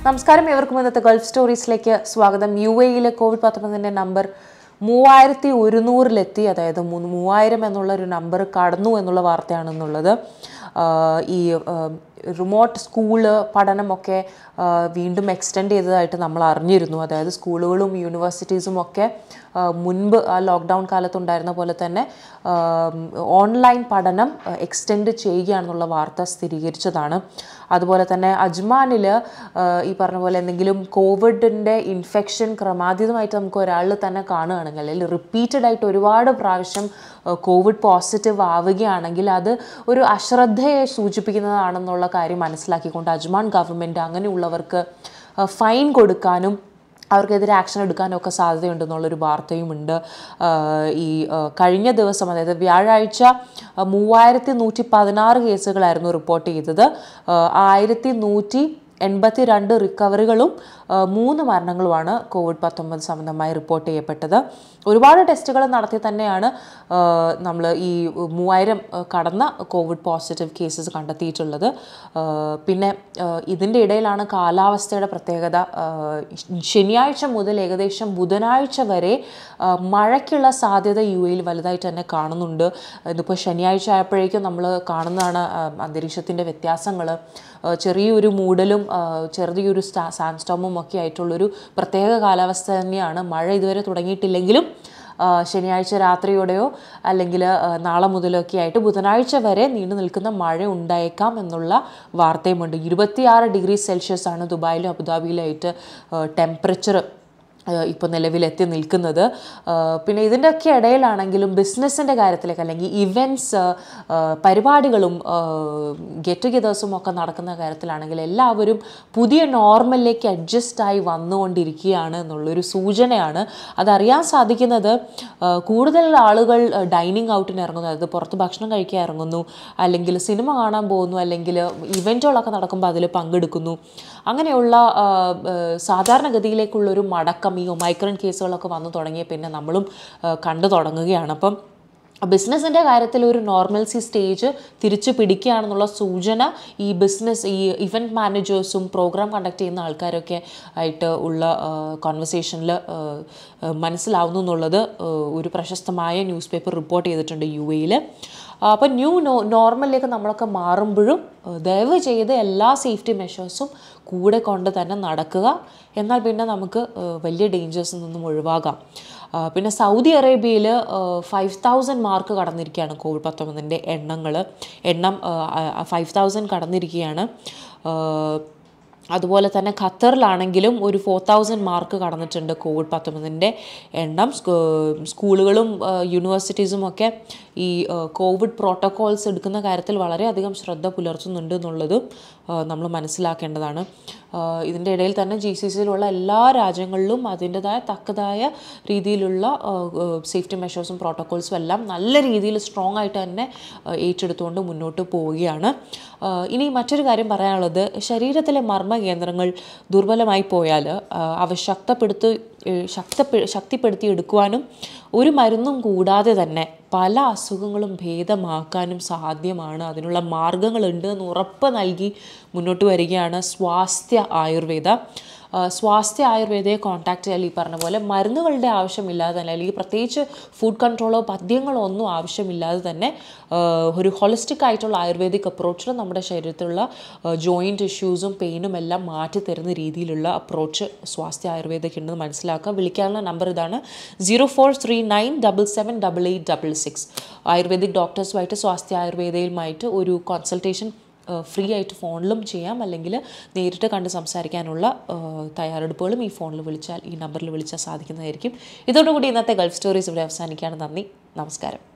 നമസ്കാരം എവർക്കും ഇന്നത്തെ ഗൾഫ് സ്റ്റോറീസിലേക്ക് സ്വാഗതം യു എയിലെ കോവിഡ് പത്തൊമ്പതിൻ്റെ നമ്പർ മൂവായിരത്തി ഒരുന്നൂറിലെത്തി അതായത് മൂ- മൂവായിരം എന്നുള്ള ഒരു നമ്പർ കടന്നു എന്നുള്ള വാർത്തയാണെന്നുള്ളത് ആഹ് ഈ റിമോട്ട് സ്കൂള് പഠനമൊക്കെ ആഹ് വീണ്ടും എക്സ്റ്റെൻഡ് ചെയ്തതായിട്ട് നമ്മൾ അറിഞ്ഞിരുന്നു അതായത് സ്കൂളുകളും യൂണിവേഴ്സിറ്റീസും ഒക്കെ ആഹ് മുൻപ് ആ ലോക്ക്ഡൗൺ കാലത്തുണ്ടായിരുന്ന പോലെ തന്നെ ഓൺലൈൻ പഠനം എക്സ്റ്റെൻഡ് ചെയ്യുകയാണെന്നുള്ള വാർത്ത സ്ഥിരീകരിച്ചതാണ് അതുപോലെ തന്നെ അജ്മാനിൽ ഈ പറഞ്ഞ പോലെ എന്തെങ്കിലും കോവിഡിൻ്റെ ഇൻഫെക്ഷൻ ക്രമാതീതമായിട്ട് നമുക്ക് ഒരാളിൽ തന്നെ കാണുകയാണെങ്കിൽ അല്ലെങ്കിൽ റിപ്പീറ്റഡ് ആയിട്ട് ഒരുപാട് പ്രാവശ്യം കോവിഡ് പോസിറ്റീവ് ആവുകയാണെങ്കിൽ അത് ഒരു അശ്രദ്ധയെ സൂചിപ്പിക്കുന്നതാണെന്നുള്ള കാര്യം മനസ്സിലാക്കിക്കൊണ്ട് അജ്മാൻ ഗവൺമെൻറ് അങ്ങനെയുള്ളവർക്ക് ഫൈൻ കൊടുക്കാനും അവർക്കെതിരെ ആക്ഷൻ എടുക്കാനും ഒക്കെ സാധ്യതയുണ്ടെന്നുള്ളൊരു വാർത്തയുമുണ്ട് ആഹ് ഈ ആഹ് കഴിഞ്ഞ ദിവസം അതായത് വ്യാഴാഴ്ച ആഹ് മൂവായിരത്തി നൂറ്റി പതിനാറ് കേസുകളായിരുന്നു റിപ്പോർട്ട് ചെയ്തത് ആഹ് ആയിരത്തി നൂറ്റി എൺപത്തി രണ്ട് റിക്കവറികളും ആഹ് മൂന്ന് മരണങ്ങളുമാണ് കോവിഡ് പത്തൊമ്പത് സംബന്ധമായി റിപ്പോർട്ട് ചെയ്യപ്പെട്ടത് ഒരുപാട് ടെസ്റ്റുകൾ നടത്തി തന്നെയാണ് നമ്മൾ ഈ മൂവായിരം ആഹ് കടന്ന കോവിഡ് പോസിറ്റീവ് കേസസ് കണ്ടെത്തിയിട്ടുള്ളത് ആഹ് പിന്നെ ആഹ് ഇതിൻ്റെ ഇടയിലാണ് കാലാവസ്ഥയുടെ പ്രത്യേകത ആഹ് ശനിയാഴ്ച മുതൽ ഏകദേശം ബുധനാഴ്ച വരെ ആഹ് മഴയ്ക്കുള്ള സാധ്യത യു എയിൽ വലുതായിട്ട് തന്നെ കാണുന്നുണ്ട് ഇതിപ്പോൾ ശനിയാഴ്ച ആയപ്പോഴേക്കും നമ്മൾ കാണുന്നതാണ് ആഹ് അന്തരീക്ഷത്തിൻ്റെ വ്യത്യാസങ്ങൾ ചെറിയൊരു മൂടലും ആഹ് ചെറിയൊരു സ്റ്റാ സാൻസ്റ്റോമും ഒക്കെ ആയിട്ടുള്ളൊരു പ്രത്യേക കാലാവസ്ഥ തന്നെയാണ് മഴ ഇതുവരെ തുടങ്ങിയിട്ടില്ലെങ്കിലും ആഹ് ശനിയാഴ്ച രാത്രിയോടെയോ അല്ലെങ്കിൽ ആഹ് നാളെ മുതലൊക്കെ ആയിട്ട് ബുധനാഴ്ച വരെ നീണ്ടു നിൽക്കുന്ന മഴ ഉണ്ടായേക്കാം എന്നുള്ള വാർത്തയുമുണ്ട് ഇരുപത്തിയാറ് ഡിഗ്രി സെൽഷ്യസ് ആണ് ദുബായിലും അബുദാബിയിലായിട്ട് ടെമ്പറേച്ചർ ഇപ്പോൾ നിലവിലെത്തി നിൽക്കുന്നത് ആഹ് പിന്നെ ഇതിൻ്റെയൊക്കെ ഇടയിലാണെങ്കിലും ബിസിനസ്സിൻ്റെ കാര്യത്തിലേക്ക് അല്ലെങ്കിൽ ഇവൻറ്റ്സ് പരിപാടികളും ഗെറ്റ് ടുഗെദേഴ്സും ഒക്കെ നടക്കുന്ന കാര്യത്തിലാണെങ്കിൽ എല്ലാവരും പുതിയ നോർമലിലേക്ക് അഡ്ജസ്റ്റായി വന്നുകൊണ്ടിരിക്കുകയാണ് എന്നുള്ളൊരു സൂചനയാണ് അതറിയാൻ സാധിക്കുന്നത് ആഹ് കൂടുതൽ ആളുകൾ ഡൈനിങ് ഔട്ടിന് ഇറങ്ങുന്നു അതായത് പുറത്ത് ഭക്ഷണം കഴിക്കാൻ ഇറങ്ങുന്നു അല്ലെങ്കിൽ സിനിമ കാണാൻ പോകുന്നു അല്ലെങ്കിൽ ഇവൻറ്റുകളൊക്കെ നടക്കുമ്പോൾ അതിൽ പങ്കെടുക്കുന്നു അങ്ങനെയുള്ള ആഹ് ആഹ് സാധാരണഗതിയിലേക്കുള്ളൊരു മടക്കം ഈ ഒമൈക്രോൺ കേസുകളൊക്കെ വന്നു തുടങ്ങിയ പിന്നെ നമ്മളും ആഹ് കണ്ടു തുടങ്ങുകയാണ് അപ്പം ബിസിനസ്സിൻ്റെ കാര്യത്തിൽ ഒരു നോർമൽസി സ്റ്റേജ് തിരിച്ചു പിടിക്കുകയാണെന്നുള്ള സൂചന ഈ ബിസിനസ് ഈ ഇവൻറ്റ് മാനേജേഴ്സും പ്രോഗ്രാം കണ്ടക്ട് ചെയ്യുന്ന ആൾക്കാരൊക്കെ ആയിട്ട് ഉള്ള കോൺവെർസേഷനിൽ മനസ്സിലാവുന്നു എന്നുള്ളത് ആഹ് ഒരു പ്രശസ്തമായ ന്യൂസ് പേപ്പർ റിപ്പോർട്ട് ചെയ്തിട്ടുണ്ട് യു എയിൽ അപ്പോൾ ന്യൂ നോ നോർമലിലേക്ക് നമ്മളൊക്കെ മാറുമ്പോഴും ആഹ് ദയവ് ചെയ്ത് എല്ലാ സേഫ്റ്റി മെഷേഴ്സും കൂടെ കൊണ്ട് തന്നെ നടക്കുക എന്നാൽ പിന്നെ നമുക്ക് ആഹ് വലിയ ഡേഞ്ചേഴ്സിൽ നിന്നും ഒഴിവാകാം ആഹ് പിന്നെ സൗദി അറേബ്യയിൽ ഫൈവ് തൗസൻഡ് മാർക്ക് കടന്നിരിക്കുകയാണ് കോവിഡ് പത്തൊമ്പതിൻ്റെ എണ്ണങ്ങൾ എണ്ണം ഫൈവ് തൗസൻഡ് കടന്നിരിക്കുകയാണ് ആഹ് അതുപോലെ തന്നെ ഖത്തറിലാണെങ്കിലും ഒരു ഫോർ തൗസൻഡ് മാർക്ക് കടന്നിട്ടുണ്ട് കോവിഡ് പത്തൊമ്പതിൻ്റെ എണ്ണം സ്കൂ- സ്കൂളുകളും ആഹ് യൂണിവേഴ്സിറ്റീസും ഒക്കെ ഈ ആഹ് കോവിഡ് പ്രോട്ടോകോൾസ് എടുക്കുന്ന കാര്യത്തിൽ വളരെയധികം ശ്രദ്ധ പുലർത്തുന്നുണ്ട് എന്നുള്ളതും നമ്മൾ മനസ്സിലാക്കേണ്ടതാണ് ആഹ് ഇതിൻ്റെ ഇടയിൽ തന്നെ ജി സി സിയിലുള്ള എല്ലാ രാജ്യങ്ങളിലും അതിൻ്റെതായ തക്കതായ രീതിയിലുള്ള സേഫ്റ്റി മെഷേഴ്സും പ്രോട്ടോകോൾസും എല്ലാം നല്ല രീതിയിൽ സ്ട്രോങ് ആയിട്ട് തന്നെ ആഹ് ഏറ്റെടുത്തുകൊണ്ട് മുന്നോട്ട് പോവുകയാണ് ആഹ് ഇനി മറ്റൊരു കാര്യം പറയാനുള്ളത് ശരീരത്തിലെ മർമ്മ കേന്ദ്രങ്ങൾ ദുർബലമായി പോയാൽ ആഹ് അവ ശക്തപ്പെടുത്തി ഏഹ് ശക്തപ്പെ ശക്തിപ്പെടുത്തി എടുക്കുവാനും ഒരു മരുന്നും കൂടാതെ തന്നെ പല അസുഖങ്ങളും ഭേദമാക്കാനും സാധ്യമാണ് അതിനുള്ള മാർഗങ്ങളുണ്ട് എന്ന് ഉറപ്പ് നൽകി മുന്നോട്ട് വരികയാണ് സ്വാസ്ഥ്യ ആയുർവേദ ആ, സ്വാസ്ഥ്യ ആയുർവേദയെ കോൺടാക്ട് ചെയ്യാൻ ഈ പറഞ്ഞ പോലെ മരുന്നുകളുടെ ആവശ്യമില്ലാതെ തന്നെ അല്ലെങ്കിൽ പ്രത്യേകിച്ച് ഫുഡ് കൺട്രോളോ പദ്യങ്ങളോ ഒന്നും ആവശ്യമില്ലാതെ തന്നെ ആ, ഒരു ഹോളിസ്റ്റിക് ആയിട്ടുള്ള ആയുർവേദിക് അപ്രോച്ചിൽ നമ്മുടെ ശരീരത്തിലുള്ള ജോയിൻറ്റ് ഇഷ്യൂസും പെയിനും എല്ലാം മാറ്റി തരുന്ന രീതിയിലുള്ള അപ്രോച്ച് സ്വാസ്ഥ്യ ആയുർവേദയ്ക്ക് ഉണ്ടെന്ന് മനസ്സിലാക്കുക വിളിക്കാനുള്ള നമ്പർ ഇതാണ് zero four three nine double seven double eight double six ayurvedic ഡോക്ടേഴ്സുമായിട്ട് സ്വാസ്ഥ്യ ആയുർവേദയുമായിട്ട് ഒരു കൺസൾട്ടേഷൻ ഫ്രീ ആയിട്ട് ഫോണിലും ചെയ്യാം അല്ലെങ്കിൽ നേരിട്ട് കണ്ട് സംസാരിക്കാനുള്ള ഏഹ്, തയ്യാറെടുപ്പുകളും ഈ ഫോണിൽ വിളിച്ചാൽ ഈ നമ്പറിൽ വിളിച്ചാൽ സാധിക്കുന്നതായിരിക്കും ഇതോടുകൂടി ഇന്നത്തെ ഗൾഫ് സ്റ്റോറീസ് ഇവിടെ അവസാനിക്കുകയാണ് നന്ദി നമസ്കാരം